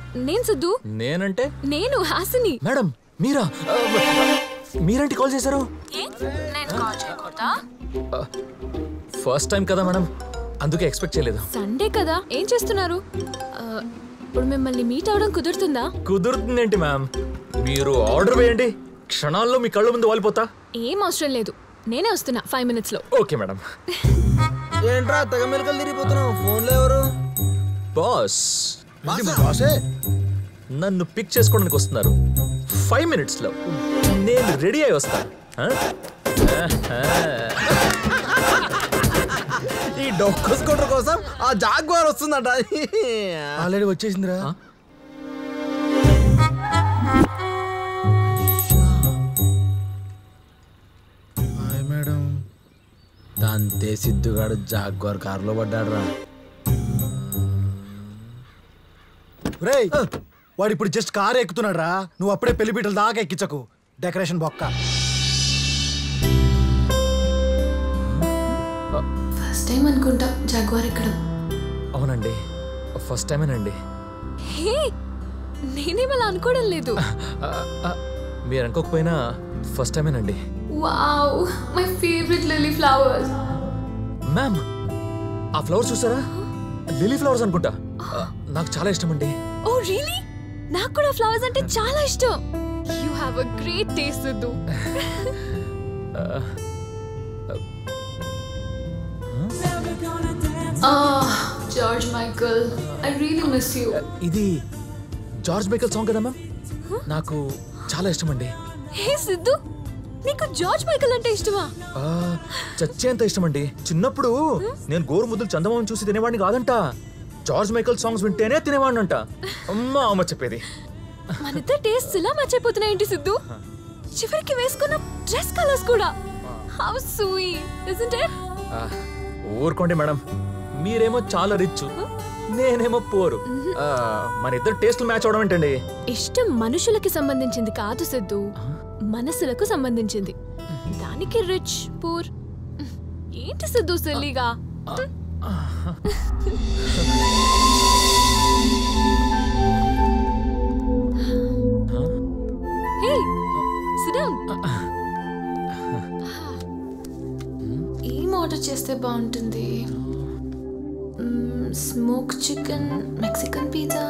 నేను సిద్ధు నేనంటే నేను హాసిని మేడం మీరా ఆ, మీరేంటి కాల్ చేశారు నేను కాల్ చేయకూడదా ఫస్ట్ టైం కదా మేడం అందుకే ఎక్స్పెక్ట్ చేయలేదు సండే కదా ఏం చేస్తున్నారు ఆ, ఇప్పుడు మిమ్మల్ని మీట్ అవడం కుదురుతుందా కుదురుతుందేంటి మ్యామ్ మీరు ఆర్డర్ వేయండి క్షణాల్లో మీ కళ్ళ ముందు వాలిపోతా ఏం అవసరం లేదు నేనే వస్తున్నా ఫైవ్ మినిట్స్ లో ఓకే మేడం ఏంట్రా తెగ మెలకలు తిరిగిపోతున్నావు ఫోన్లో ఎవరు బాస్ బాసే నన్ను పిక్ చేసుకోవడానికి వస్తున్నారు ఫైవ్ మినిట్స్ లో నేను రెడీ అయి వస్తా ఆ? ఆహా. ఈ డొక్కు స్కూటర్ కోసం ఆ జాగ్వార్ వస్తుందట ఆల్రెడీ వచ్చేసిందిరా ఆ? హాయ్ మేడం దంతే సిద్ధుగాడు జాగ్వార్ కారులో పడ్డాడు రా రేయ్ వాడు ఇప్పుడు జస్ట్ కార్ ఎక్కుతున్నాడు రా నువ్వు అప్పుడే పెళ్లి పీటల దాకా ఎక్కించకు డెకరేషన్ బొక్క ఫస్ట్ టైం అనుకుంటా జాగ్వార్ ఎక్కడం అవునండి ఫస్ట్ టైమేనండి హే నేనేం అలా అనుకోవడం లేదు ఆ, ఆ, మీరు అనుకోకపోయినా ఫస్ట్ టైమేనండి wow my favourite lily flowers ma'am ఆ ఫ్లవర్స్ చూసారా లిలీ ఫ్లవర్స్ అనుకుంటా ఆ, నాకు చాలా ఇష్టం అండి ఓ రియలీ నాకు కూడా ఫ్లవర్స్ అంటే చాలా ఇష్టం you have a great taste Sidhu George Michael I really miss you ఇది జార్జ్ మైకల్ సాంగ్ కదా మ్యామ్ నాకు చాలా ఇష్టం అండి హే సిద్ధు నీకు జార్జ్ మైకల్ అంటే ఇష్టమా ఆ, చచ్చేంత ఇష్టం అండి చిన్నప్పుడు నేను గోరు ముద్దులు చందమామని చూసి తినేవాడిని కాదంట జార్జ్ మైకల్ సాంగ్స్ వింటేనే తినేవాడిని అంట అమ్మా అమ్మ చెప్పేది మనిద్దరు టేస్ట్ ఇలా మర్చిపోతున్నాయేంటి సిద్ధు చివరికి వేసుకున్న డ్రెస్ కలర్స్ కూడా హౌ స్వీట్ ఇజంట్ ఇట్ ఆ, ఊరుకోండి మేడం మీరేమో చాలా రిచ్ నేనేమో పోరు ఆ, మన ఇద్దరు టేస్ట్లు మ్యాచ్ అవడం ఏంటండి ఇష్టం మనుషులకి సంబంధించింది కాదు సిద్ధు మనసులకు సంబంధించింది దానికి రిచ్ పూర్ ఏంటి సిద్ధు సిల్లీగా హే సిట్ డౌన్ ఏం ఆర్డర్ చేస్తే బాగుంటుంది smoke chicken Mexican pizza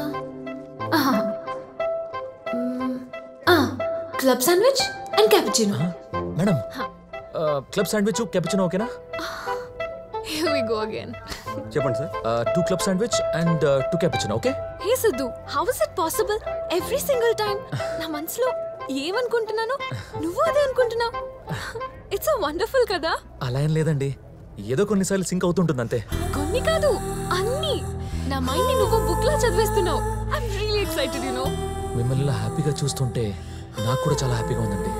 club sandwich and cappuccino madam club sandwich cappuccino ఓకేనా హియర్ వి గో అగైన్ చెప్పండి sir two club sandwich and two cappuccino okay hey Sidhu how is it possible every single time నా మనసులో ఏమనుకుంటున్నాను నువ్వు అదే అనుకుంటున్నావు it's wonderful కదా అలా ఏం లేదండి ఏదో కొన్నిసార్లు సింక్ అవుతుంటుంది అంతే కొన్ని కాదు అన్ని నా మైండ్ ని నువ్వు బుక్ లా చదివేస్తున్నావు I'm really excited you know మిమ్మల్ని ఇలా హ్యాపీగా చూస్తుంటే నాకు కూడా చాలా హ్యాపీగా ఉందండి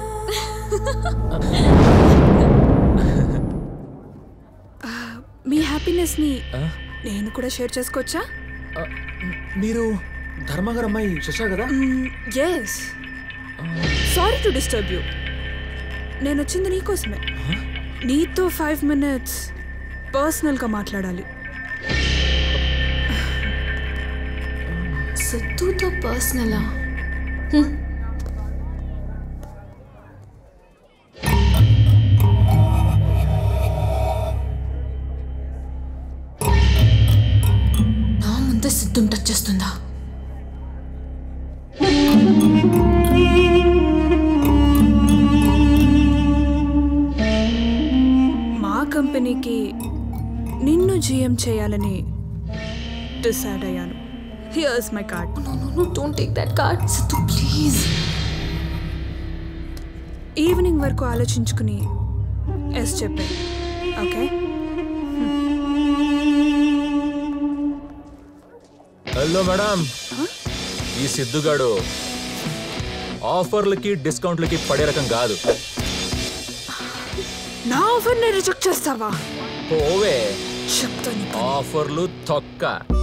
మీ హ్యాపీనెస్ని ఆ? నేను కూడా షేర్ చేసుకోవచ్చా ఆ, మీరు ధర్మగారు అమ్మాయి శశా కదా yes sorry to disturb you నేను వచ్చింది నీకోసమే నీతో ఫైవ్ మినిట్స్ పర్సనల్గా మాట్లాడాలి సిద్ధుతో పర్సనలా నా ముందే సిద్ధం టచ్ చేస్తుందా మా కంపెనీకి నిన్ను జీఎం చేయాలని డిసైడ్ అయ్యాను here's my card No, no, no, don't take that card. Sidhu, please. Evening వరకు ఆలోచించుకుని ఎస్ చెప్పే ఓకే హలో మేడం ఈ సిద్ధుగాడు ఆఫర్లకి డిస్కౌంట్లకి పడే రకం కాదు నా ఆఫర్ని రిజెక్ట్ చేస్తావా పోవే చెప్తాను ఆఫర్లు తొక్క